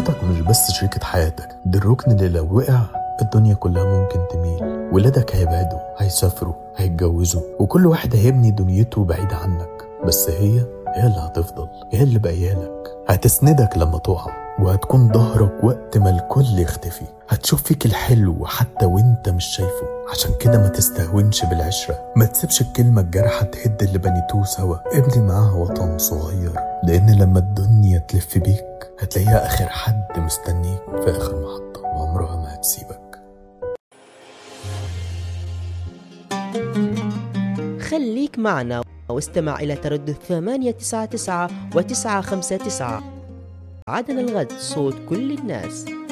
مراتك مش بس شريكة حياتك دي الركن اللي لو وقع الدنيا كلها ممكن تميل ولادك هيبعدوا هيسافروا هيتجوزوا وكل واحد هيبني دنيته بعيد عنك بس هي هي اللي هتفضل هي اللي بقيالك هتسندك لما تقع وهتكون ظهرك وقت ما الكل يختفي هتشوف فيك الحلو حتى وانت مش شايفه عشان كده ما تستهونش بالعشرة ما تسيبش الكلمة الجارحة تهد اللي بنيتوه سوا ابني معاها وطن صغير لأن لما الدنيا تلف بيك هتلاقيها آخر حد مستنيك في آخر محطة وعمرها ما هتسيبك خليك معنا واستمع إلى تردد 899 و959 عدن الغد صوت كل الناس